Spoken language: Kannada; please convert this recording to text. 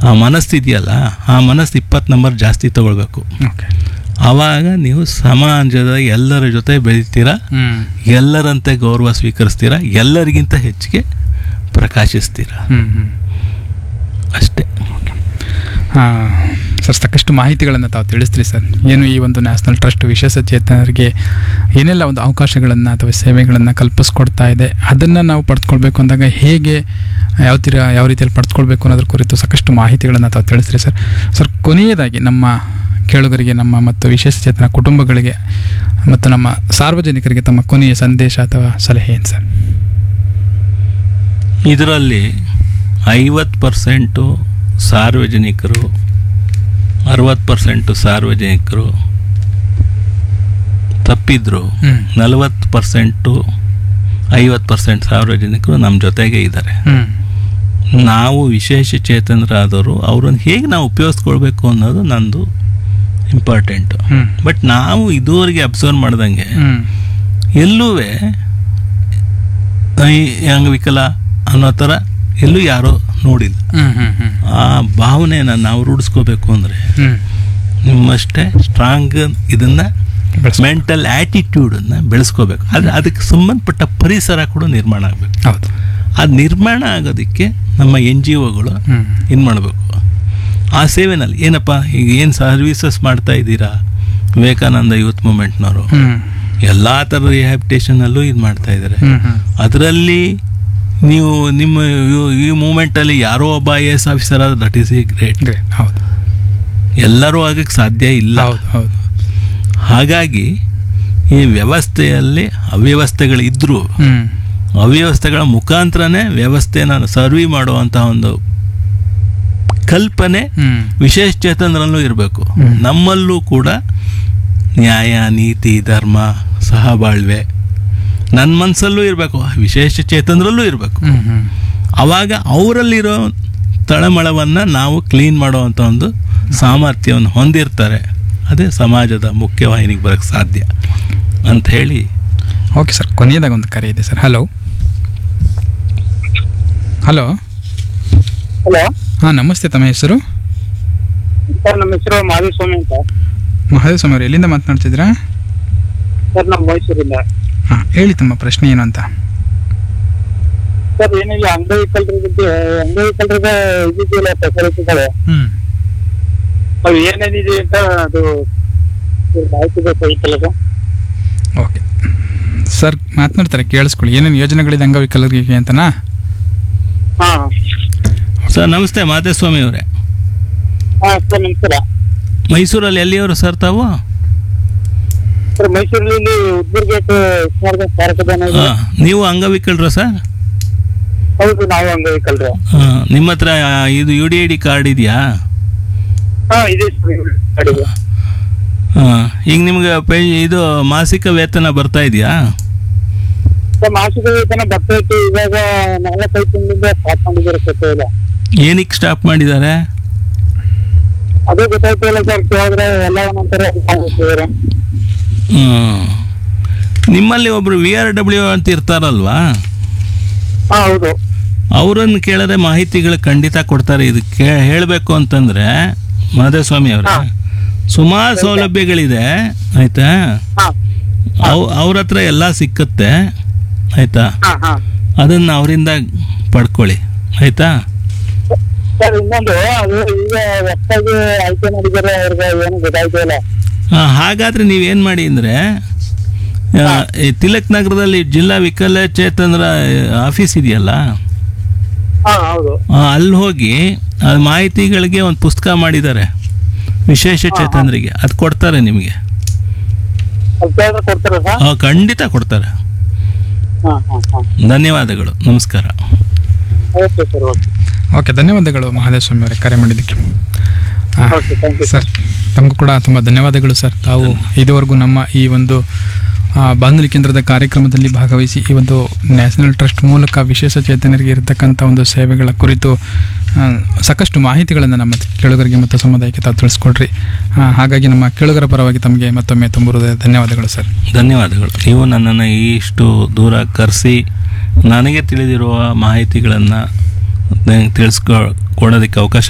ಆ ಮನಸ್ಸು ಇದೆಯಲ್ಲ ಆ ಮನಸ್ಸು ಇಪ್ಪತ್ತು ನಂಬರ್ ಜಾಸ್ತಿ ತಗೊಳ್ಬೇಕು ಓಕೆ ಆವಾಗ ನೀವು ಸಮಾಜದ ಎಲ್ಲರ ಜೊತೆ ಬೆಳಿತೀರಾ ಹ್ಮ್ ಎಲ್ಲರಂತೆ ಗೌರವ ಸ್ವೀಕರಿಸ್ತೀರಾ ಎಲ್ಲರಿಗಿಂತ ಹೆಚ್ಚಿಗೆ ಪ್ರಕಾಶಿಸ್ತೀರಾ ಹ್ಮ್ ಹ್ಮ್ ಅಷ್ಟೇ ಆ, ಸರ್ ಸಾಕಷ್ಟು ಮಾಹಿತಿಗಳನ್ನು ತಾವು ತಿಳಿಸ್ತೀರಿ ಸರ್ ಏನು ಈ ಒಂದು ನ್ಯಾಷನಲ್ ಟ್ರಸ್ಟ್ ವಿಶೇಷ ಚೇತನರಿಗೆ ಏನೆಲ್ಲ ಒಂದು ಅವಕಾಶಗಳನ್ನು ಅಥವಾ ಸೇವೆಗಳನ್ನು ಕಲ್ಪಿಸ್ಕೊಡ್ತಾ ಇದೆ ಅದನ್ನು ನಾವು ಪಡೆದುಕೊಳ್ಬೇಕು ಅಂದಾಗ ಹೇಗೆ ಯಾವ ತೀರ ಯಾವ ರೀತಿಯಲ್ಲಿ ಪಡೆದುಕೊಳ್ಬೇಕು ಅನ್ನೋದ್ರ ಕುರಿತು ಸಾಕಷ್ಟು ಮಾಹಿತಿಗಳನ್ನು ತಾವು ತಿಳಿಸ್ತೀರಿ ಸರ್ ಸರ್ ಕೊನೆಯದಾಗಿ ನಮ್ಮ ಕೇಳುಗರಿಗೆ ನಮ್ಮ ಮತ್ತು ವಿಶೇಷ ಚೇತನ ಕುಟುಂಬಗಳಿಗೆ ಮತ್ತು ನಮ್ಮ ಸಾರ್ವಜನಿಕರಿಗೆ ತಮ್ಮ ಕೊನೆಯ ಸಂದೇಶ ಅಥವಾ ಸಲಹೆ ಏನು ಸರ್ ಇದರಲ್ಲಿ ಐವತ್ತು ಪರ್ಸೆಂಟು ಸಾರ್ವಜನಿಕರು ಅರವತ್ತು ಪರ್ಸೆಂಟು ಸಾರ್ವಜನಿಕರು ತಪ್ಪಿದ್ರು ಹ್ಞೂ ನಲವತ್ತು ಪರ್ಸೆಂಟು ಐವತ್ತು ಪರ್ಸೆಂಟ್ ಸಾರ್ವಜನಿಕರು ನಮ್ಮ ಜೊತೆಗೆ ಇದ್ದಾರೆ ಹ್ಞೂ ನಾವು ವಿಶೇಷ ಚೇತನರಾದವರು ಅವ್ರನ್ನ ಹೇಗೆ ನಾವು ಉಪಯೋಗಿಸ್ಕೊಳ್ಬೇಕು ಅನ್ನೋದು ನಂದು ಇಂಪಾರ್ಟೆಂಟು ಹ್ಞೂ ಬಟ್ ನಾವು ಇದುವರೆಗೆ ಅಬ್ಸರ್ವ್ ಮಾಡ್ದಂಗೆ ಹ್ಞೂ ಎಲ್ಲೂ ಅಂಗವಿಕಲ ಅನ್ನೋ ಥರ ಎಲ್ಲೂ ಯಾರೋ ನೋಡಿಲ್ಲ ಹ್ಞೂ ಹ್ಞೂ ಹ್ಞೂ ಆ ಭಾವನೆನ ನಾವು ರೂಢಿಸ್ಕೋಬೇಕು ಅಂದರೆ ಹ್ಞೂ ನಿಮ್ಮಷ್ಟೇ ಸ್ಟ್ರಾಂಗ್ ಇದನ್ನು ಬೆಳೆಸ್ಬೇಕು. ಮೆಂಟಲ್ ಆ್ಯಟಿಟ್ಯೂಡನ್ನು ಬೆಳೆಸ್ಕೋಬೇಕು ಆದರೆ ಅದಕ್ಕೆ ಸಂಬಂಧಪಟ್ಟ ಪರಿಸರ ಕೂಡ ನಿರ್ಮಾಣ ಆಗಬೇಕು ಹೌದು ಅದು ನಿರ್ಮಾಣ ಆಗೋದಕ್ಕೆ ನಮ್ಮ ಎನ್ ಜಿ ಒಗಳು ಹ್ಞೂ ಏನು ಮಾಡಬೇಕು ಆ ಸೇವೆನಲ್ಲಿ ಏನಪ್ಪ ಈಗ ಏನು ಸರ್ವೀಸಸ್ ಮಾಡ್ತಾ ಇದ್ದೀರಾ ವಿವೇಕಾನಂದ ಯೂತ್ ಮೂಮೆಂಟ್ನವರು ಹ್ಞೂ ಎಲ್ಲ ಥರ ರಿಹ್ಯಾಬಿಟೇಷನಲ್ಲೂ ಇದು ಮಾಡ್ತಾ ಇದ್ದಾರೆ ಹ್ಞೂ ಹ್ಞೂ ಅದರಲ್ಲಿ ನೀವು ನಿಮ್ಮ ಇವ್- ಈ ಮೂಮೆಂಟಲ್ಲಿ ಯಾರೋ ಒಬ್ಬ ಐ ಎ ಎಸ್ ಆಫೀಸರ್ ಆದ್ರೆ that is a great great ಹೌದು ಎಲ್ಲರೂ ಆಗಕ್ಕೆ ಸಾಧ್ಯ ಇಲ್ಲ ಹೌದು ಹೌದು ಹಾಗಾಗಿ ಈ ವ್ಯವಸ್ಥೆಯಲ್ಲಿ ಅವ್ಯವಸ್ಥೆಗಳಿದ್ದರೂ ಹ್ಞೂ ಅವ್ಯವಸ್ಥೆಗಳ ಮುಖಾಂತರನೇ ವ್ಯವಸ್ಥೆನ ಸರ್ವಿ ಮಾಡುವಂಥ ಒಂದು ಕಲ್ಪನೆ ಹ್ಞೂ ವಿಶೇಷ ಚೇತನರಲ್ಲೂ ಇರಬೇಕು ಹ್ಮ್. ನಮ್ಮಲ್ಲೂ ಕೂಡ ನ್ಯಾಯ ನೀತಿ ಧರ್ಮ ಸಹಬಾಳ್ವೆ ನನ್ನ ಮನಸ್ಸಲ್ಲೂ ಇರಬೇಕು ವಿಶೇಷ ಚೇತನರಲ್ಲೂ ಇರಬೇಕು ಹ್ಞೂ ಹ್ಞೂ ಆವಾಗ ಅವರಲ್ಲಿರೋ ತಳಮಳವನ್ನು ನಾವು ಕ್ಲೀನ್ ಮಾಡುವಂಥ ಒಂದು ಸಾಮರ್ಥ್ಯವನ್ನು ಹೊಂದಿರ್ತಾರೆ ಅದೇ ಸಮಾಜದ ಮುಖ್ಯವಾಹಿನಿಗೆ ಬರೋಕ್ಕೆ ಸಾಧ್ಯ ಅಂತ ಹೇಳಿ ಓಕೆ ಸರ್ ಕೊನೆಯದಾಗ ಒಂದು ಕರೆ ಇದೆ ಸರ್ ಹಲೋ ಹಲೋ ಹಲೋ ಹಾಂ ನಮಸ್ತೆ ತಮ್ಮ ಹೆಸರು ಸರ್ ನಮ್ಮ ಹೆಸರು ಮಾಧುಸ್ವಾಮಿ ಅಂತ ಮಹದೇವ್ ಅವರು ಎಲ್ಲಿಂದ ಮಾತನಾಡ್ತಿದ್ದೀರಾ ಸರ್ ನಮ್ಮ ಮೈಸೂರಿಂದ ಹಾಂ ಹೇಳಿ ತಮ್ಮ ಪ್ರಶ್ನೆ ಏನು ಅಂತ ಸರ್ ಏನಿಲ್ಲ ಅಂಗವಿಕಲರ ಬಗ್ಗೆ ಅಂಗವಿಕಲರಿಗೆ ಇದಿದೆಯಲ್ಲ ಫೆಸಿಲಿಟಿಗಳು ಹ್ಞೂ ಅವು ಏನೇನಿದೆ ಅಂತ ಅದು ಮಾಹಿತಿ ಬೇಕಾಗಿತ್ತಲ್ಲ ಸರ್ ಓಕೆ ಸರ್ ಮಾತನಾಡ್ತಾರೆ ಕೇಳಿಸ್ಕೊಳ್ಳಿ ಏನೇನು ಯೋಜನೆಗಳಿದೆ ಅಂಗವಿಕಲರಿಗೆ ಅಂತನಾ ಹಾ ಸರ್ ನಮಸ್ತೆ ಮಾಧೇಸ್ವಾಮಿ ಅವರೇ ಹಾ ಸರ್ ನಮಸ್ಕಾರ ಮೈಸೂರಲ್ಲಿ ಎಲ್ಲಿಯವರು ಸರ್ ತಾವು ಸರ್ ಮೈಸೂರಲ್ಲಿ ಉದ್ಬೂರ್ ಗೇಟ್ ಸ್ಮಾರಕ ಸ್ಮಾರಕದಾನ ಇದೆ ಹಾಂ ನೀವು ಅಂಗವಿಕಲರ ಸರ್ ಹೌದು ನಾವು ಅಂಗವಿಕಲರು ಹಾಂ ನಿಮ್ಮ ಹತ್ರ ಇದು U D I D card ಇದೆಯಾ ಹಾ ಇದೆ ಸರ್ ಗಾಡಿಗೆ ಹಾಂ ಈಗ ನಿಮ್ಗೆ ಪೇ ಇದು ಮಾಸಿಕ ವೇತನ ಬರ್ತಾ ಇದೆಯಾ ಸರ್ ಮಾಸಿಕ ವೇತನ ಬರ್ತಾ ಇತ್ತು ಇವಾಗ ನಾಲ್ಕೈದು ತಿಂಗಳಿಂದ ಸ್ಟಾರ್ಟ್ ಮಾಡಿದ್ದಾರೆ ಸರ್ ಇಲ್ಲ ಏನಕ್ಕೆ ಸ್ಟಾಪ್ ಮಾಡಿದ್ದಾರೆ ಅದೇ ಗೊತ್ತಾಯ್ತು ಇಲ್ಲ ಸರ್ ಕೇಳಿದ್ರೆ ಎಲ್ಲ ಒಂದೊಂಥರ ಮಾಡ್ತಿದ್ದಾರೆ. ಹ್ಮ್. ನಿಮ್ಮಲ್ಲಿ ಒಬ್ರು ವಿ ಆರ್ ಡಬ್ಲ್ಯೂ ಅಂತ ಇರ್ತಾರಲ್ವಾ ಹಾ ಹೌದು ಅವರನ್ನು ಕೇಳಿದ್ರೆ ಮಾಹಿತಿಗಳು ಖಂಡಿತ ಕೊಡ್ತಾರೆ ಇದು ಕೇ ಹೇಳಬೇಕು ಅಂತಂದ್ರೆ ಮಾಧವಸ್ವಾಮಿ ಅವರ ಹಾ. ಸುಮಾರು ಸೌಲಭ್ಯಗಳಿದೆ ಆಯ್ತಾ ಹಾ ಅವ್ ಅವ್ರ ಹತ್ರ ಎಲ್ಲ ಸಿಕ್ಕತ್ತೆ ಆಯ್ತಾ ಹಾ ಹಾ ಅದನ್ನು ಅವರಿಂದ ಪಡ್ಕೊಳ್ಳಿ ಆಯ್ತಾ ಸರ್ ಇನ್ನೊಂದು ಅದು ಈಗ ಹೊಸದಾಗಿ ಆಯ್ಕೆ ಮಾಡಿದ್ದಾರೆ ಅವ್ರಿಗೆ ಏನು ಗೊತ್ತಾಯ್ತು ಇಲ್ಲ ಆ, ಹಾಗಾದ್ರೆ ನೀವೇನು ಮಾಡಿ ಅಂದರೆ ತಿಲಕ್ ನಗರದಲ್ಲಿ ಜಿಲ್ಲಾ ವಿಕಲಚೇತನರ ಆಫೀಸ್ ಇದೆಯಲ್ಲ ಹಾ ಹೌದು ಆ, ಅಲ್ಲಿ ಹೋಗಿ ಆ ಮಾಹಿತಿಗಳಿಗೆ ಒಂದು ಪುಸ್ತಕ ಮಾಡಿದ್ದಾರೆ ವಿಶೇಷ ಚೇತನರಿಗೆ ಅದು ಕೊಡ್ತಾರೆ ನಿಮಗೆ ಅದು ಕೇಳಿದ್ರೆ ಕೊಡ್ತಾರ ಸರ್ ಆ, ಖಂಡಿತ ಕೊಡ್ತಾರೆ ಹಾ ಹಾ ಹಾ ಧನ್ಯವಾದಗಳು ನಮಸ್ಕಾರ ಓಕೆ ಸರ್ ಓಕೆ ಓಕೆ ಧನ್ಯವಾದಗಳು ಮಹದೇವ್ ಸ್ವಾಮಿ ಅವರೇ ಕರೆ ಮಾಡಿದ್ದಕ್ಕೆ ಆ, ಓಕೆ ಥ್ಯಾಂಕ್ ಯು ಸರ್ ತಮಗೂ ಕೂಡ ತುಂಬ ಧನ್ಯವಾದಗಳು ಸರ್ ತಾವು ಇದುವರೆಗೂ ನಮ್ಮ ಈ ಒಂದು ಆ, ಬಾನುಲಿ ಕೇಂದ್ರದ ಕಾರ್ಯಕ್ರಮದಲ್ಲಿ ಭಾಗವಹಿಸಿ ಈ ಒಂದು ನ್ಯಾಷನಲ್ ಟ್ರಸ್ಟ್ ಮೂಲಕ ವಿಶೇಷ ಚೇತನರಿಗೆ ಇರತಕ್ಕಂಥ ಒಂದು ಸೇವೆಗಳ ಕುರಿತು ಆ, ಸಾಕಷ್ಟು ಮಾಹಿತಿಗಳನ್ನು ನಮ್ಮ ಕೇಳುಗರಿಗೆ ಮತ್ತು ಸಮುದಾಯಕ್ಕೆ ತಾವು ತಿಳಿಸ್ಕೊಡ್ರಿ ಆ, ಹಾಗಾಗಿ ನಮ್ಮ ಕೇಳುಗರ ಪರವಾಗಿ ತಮಗೆ ಮತ್ತೊಮ್ಮೆ ತುಂಬ ಹೃದಯ ಧನ್ಯವಾದಗಳು ಸರ್ ಧನ್ಯವಾದಗಳು ನೀವು ನನ್ನನ್ನು ಇಷ್ಟು ದೂರ ಕರೆಸಿ ನನಗೆ ತಿಳಿದಿರುವ ಮಾಹಿತಿಗಳನ್ನು ತಿಳಿಸ್ಕೊ ಕೊಡೋದಕ್ಕೆ ಅವಕಾಶ